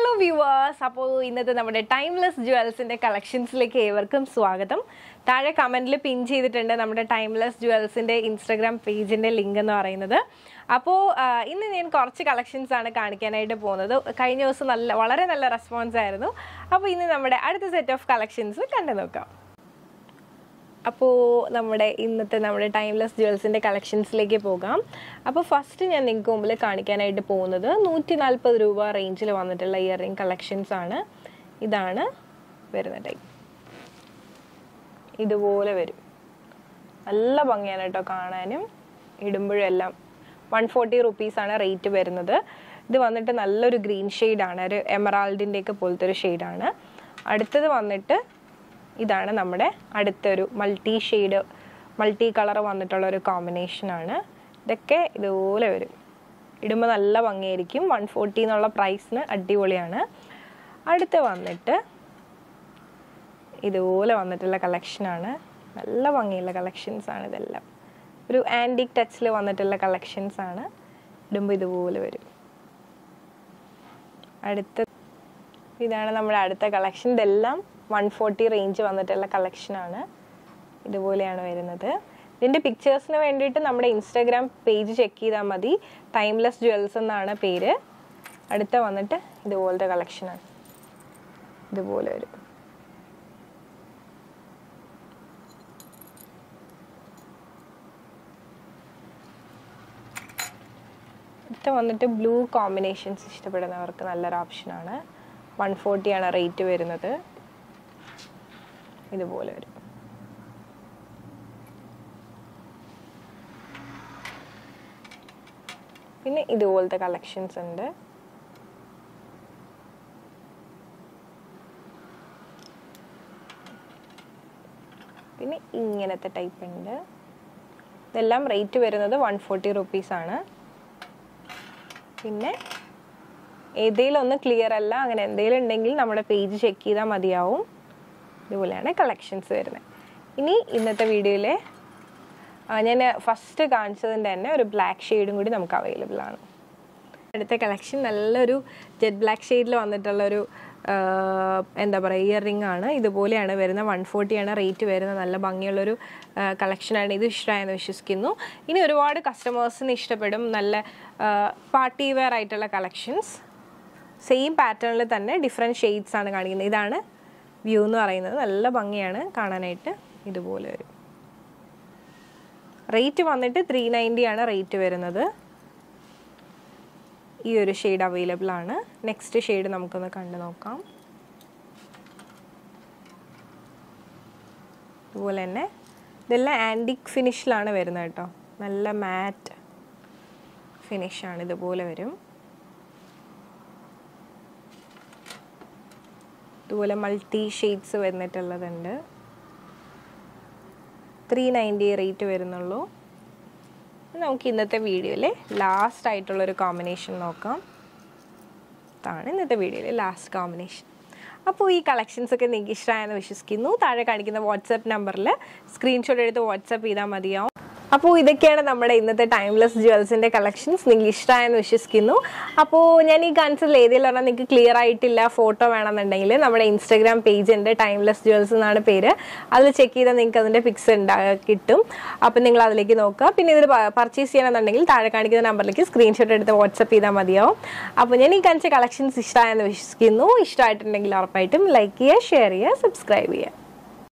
hello viewers അപ്പോൾ ഇന്നത്തെ നമ്മുടെ ടൈംലെസ് ജുവൽസിന്റെ കളക്ഷൻസിലേക്ക് ഏവർക്കും സ്വാഗതം താഴെ കമന്റിൽ പിൻ ചെയ്തിട്ടുണ്ട് നമ്മുടെ ടൈംലെസ് ജുവൽസിന്റെ ഇൻസ്റ്റാഗ്രാം പേജിന്റെ ലിങ്ക് എന്ന് പറയുന്നത് അപ്പോൾ ഇന്ന് ഞാൻ കുറച്ച് കളക്ഷൻസ് ആണ് കാണിക്കാനായിട്ട് പോകുന്നത് കഴിഞ്ഞ ദിവസം നല്ല വളരെ നല്ല റെസ്പോൺസ് ആയിരുന്നു അപ്പോൾ ഇന്ന് നമ്മുടെ അടുത്ത സെറ്റ് ഓഫ് കളക്ഷൻസ് കണ്ടു നോക്കാം അപ്പോൾ നമ്മുടെ ഇന്നത്തെ നമ്മുടെ ടൈംലെസ് ജുവൽസിൻ്റെ കളക്ഷൻസിലേക്ക് പോകാം അപ്പോൾ ഫസ്റ്റ് ഞാൻ നിങ്ങൾക്ക് മുമ്പിൽ കാണിക്കാനായിട്ട് പോകുന്നത് നൂറ്റി നാൽപ്പത് രൂപ റേഞ്ചിൽ വന്നിട്ടുള്ള ഇയർ റിംഗ് കളക്ഷൻസ് ആണ് ഇതാണ് വരുന്ന ടൈപ്പ് ഇതുപോലെ വരും നല്ല ഭംഗിയാണ് കേട്ടോ കാണാനും ഇടുമ്പോഴും എല്ലാം വൺ ഫോർട്ടി റുപ്പീസാണ് റേറ്റ് വരുന്നത് ഇത് വന്നിട്ട് നല്ലൊരു ഗ്രീൻ ഷെയ്ഡാണ് ഒരു എമറാൾഡിൻ്റെയൊക്കെ പോലത്തെ ഒരു ഷെയ്ഡാണ് അടുത്തത് വന്നിട്ട് ഇതാണ് നമ്മുടെ അടുത്തൊരു മൾട്ടി ഷെയ്ഡ് മൾട്ടി കളർ വന്നിട്ടുള്ള ഒരു കോമ്പിനേഷനാണ് ഇതൊക്കെ ഇതുപോലെ വരും ഇടുമ്പോൾ നല്ല ഭംഗിയായിരിക്കും വൺ ഫോർട്ടി എന്നുള്ള പ്രൈസിന് അടിപൊളിയാണ് അടുത്ത് വന്നിട്ട് ഇതുപോലെ വന്നിട്ടുള്ള കളക്ഷനാണ് നല്ല ഭംഗിയുള്ള കളക്ഷൻസ് ആണ് ഇതെല്ലാം ഒരു ആൻറ്റിക് ടച്ചിൽ വന്നിട്ടുള്ള കളക്ഷൻസ് ആണ് ഇടുമ്പോൾ ഇതുപോലെ വരും അടുത്ത ഇതാണ് നമ്മുടെ അടുത്ത കളക്ഷൻ ഇതെല്ലാം വൺ ഫോർട്ടി റേഞ്ച് വന്നിട്ടുള്ള കളക്ഷനാണ് ഇതുപോലെയാണ് വരുന്നത് ഇതിൻ്റെ പിക്ചേഴ്സിന് വേണ്ടിയിട്ട് നമ്മുടെ ഇൻസ്റ്റാഗ്രാം പേജ് ചെക്ക് ചെയ്താൽ മതി ടൈംലെസ് ജുവൽസ് എന്നാണ് പേര് അടുത്ത വന്നിട്ട് ഇതുപോലത്തെ കളക്ഷനാണ് ഇതുപോലെ വരും അടുത്ത വന്നിട്ട് ബ്ലൂ കോമ്പിനേഷൻസ് ഇഷ്ടപ്പെടുന്നവർക്ക് നല്ലൊരു ഓപ്ഷനാണ് വൺ ഫോർട്ടിയാണ് റേറ്റ് വരുന്നത് ഇതുപോലെ വരും പിന്നെ ഇതുപോലത്തെ കളക്ഷൻസ് ഉണ്ട് പിന്നെ ഇങ്ങനത്തെ ടൈപ്പ് ഉണ്ട് ഇതെല്ലാം റേറ്റ് വരുന്നത് വൺ ഫോർട്ടി റുപ്പീസാണ് പിന്നെ ഏതെങ്കിലും ഒന്ന് ക്ലിയർ അല്ല അങ്ങനെ എന്തെങ്കിലും ഉണ്ടെങ്കിൽ നമ്മുടെ പേജ് ചെക്ക് ചെയ്താൽ മതിയാവും ഇതുപോലെയാണ് കളക്ഷൻസ് വരുന്നത് ഇനി ഇന്നത്തെ വീഡിയോയിലെ ഞാൻ ഫസ്റ്റ് കാണിച്ചതിൻ്റെ തന്നെ ഒരു ബ്ലാക്ക് ഷെയ്ഡും കൂടി നമുക്ക് അവൈലബിൾ ആണ് അടുത്ത കളക്ഷൻ നല്ലൊരു ജെറ്റ് ബ്ലാക്ക് ഷെയ്ഡിൽ വന്നിട്ടുള്ളൊരു എന്താ പറയുക ഇയർ റിംഗ് ആണ് ഇതുപോലെയാണ് വരുന്നത് വൺ ഫോർട്ടിയാണ് റേറ്റ് വരുന്നത് നല്ല ഭംഗിയുള്ളൊരു കളക്ഷനാണ് ഇത് ഇഷ്ടമായെന്ന് വിശ്വസിക്കുന്നു ഇനി ഒരുപാട് കസ്റ്റമേഴ്സിന് ഇഷ്ടപ്പെടും നല്ല പാർട്ടി വെയർ ആയിട്ടുള്ള കളക്ഷൻസ് സെയിം പാറ്റേണിൽ തന്നെ ഡിഫറെൻറ്റ് ഷെയ്ഡ്സ് ആണ് കാണിക്കുന്നത് ഇതാണ് വ്യൂ എന്ന് പറയുന്നത് നല്ല ഭംഗിയാണ് കാണാനായിട്ട് ഇതുപോലെ വരും റേറ്റ് വന്നിട്ട് ത്രീ നയൻറ്റി ആണ് റേറ്റ് വരുന്നത് ഈ ഒരു ഷെയ്ഡ് അവൈലബിൾ ആണ് നെക്സ്റ്റ് ഷെയ്ഡ് നമുക്കൊന്ന് കണ്ടു നോക്കാം അതുപോലെ തന്നെ ഇതെല്ലാം ആൻറ്റിക് ഫിനിഷിലാണ് വരുന്നത് കേട്ടോ നല്ല മാറ്റ് ഫിനിഷാണ് ഇതുപോലെ വരും ഇതുപോലെ മൾട്ടി ഷെയ്ഡ്സ് വന്നിട്ടുള്ളതുണ്ട് ത്രീ നയൻറ്റി റേറ്റ് വരുന്നുള്ളൂ നമുക്ക് ഇന്നത്തെ വീഡിയോയിൽ ലാസ്റ്റ് ആയിട്ടുള്ളൊരു കോമ്പിനേഷൻ നോക്കാം ഇതാണ് ഇന്നത്തെ വീഡിയോയിലെ ലാസ്റ്റ് കോമ്പിനേഷൻ അപ്പോൾ ഈ കളക്ഷൻസ് ഒക്കെ നിങ്ങൾക്ക് ഇഷ്ടമായെന്ന് വിശ്വസിക്കുന്നു താഴെ കാണിക്കുന്ന വാട്സപ്പ് നമ്പറിൽ സ്ക്രീൻഷോട്ട് എടുത്ത് വാട്സപ്പ് ചെയ്താൽ മതിയാവും അപ്പോൾ ഇതൊക്കെയാണ് നമ്മുടെ ഇന്നത്തെ ടൈംലെസ് ജുവൽസിൻ്റെ കളക്ഷൻസ് നിങ്ങൾക്ക് ഇഷ്ടമായെന്ന് വിശ്വസിക്കുന്നു അപ്പോൾ ഞാൻ ഈ കാണിച്ചതിൽ ഏതെങ്കിലും പറഞ്ഞാൽ നിങ്ങൾക്ക് ക്ലിയർ ആയിട്ടില്ല ഫോട്ടോ വേണമെന്നുണ്ടെങ്കിൽ നമ്മുടെ ഇൻസ്റ്റാഗ്രാം പേജ് ഉണ്ട് ടൈംലെസ് ജുവൽസ് എന്നാണ് പേര് അതിൽ ചെക്ക് ചെയ്താൽ നിങ്ങൾക്ക് അതിൻ്റെ പിക്സ് ഉണ്ടാ കിട്ടും അപ്പോൾ നിങ്ങൾ അതിലേക്ക് നോക്കുക പിന്നെ ഇതിൽ പർച്ചേസ് ചെയ്യണമെന്നുണ്ടെങ്കിൽ താഴെ കാണിക്കുന്ന നമ്പറിലേക്ക് സ്ക്രീൻഷോട്ട് എടുത്ത് വാട്സപ്പ് ചെയ്താൽ മതിയാവും അപ്പോൾ ഞാൻ ഈ കാണിച്ച കളക്ഷൻസ് ഇഷ്ടമായെന്ന് വിശ്വസിക്കുന്നു ഇഷ്ടമായിട്ടുണ്ടെങ്കിൽ ഉറപ്പായിട്ടും ലൈക്ക് ചെയ്യുക ഷെയർ ചെയ്യുക സബ്സ്ക്രൈബ് ചെയ്യുക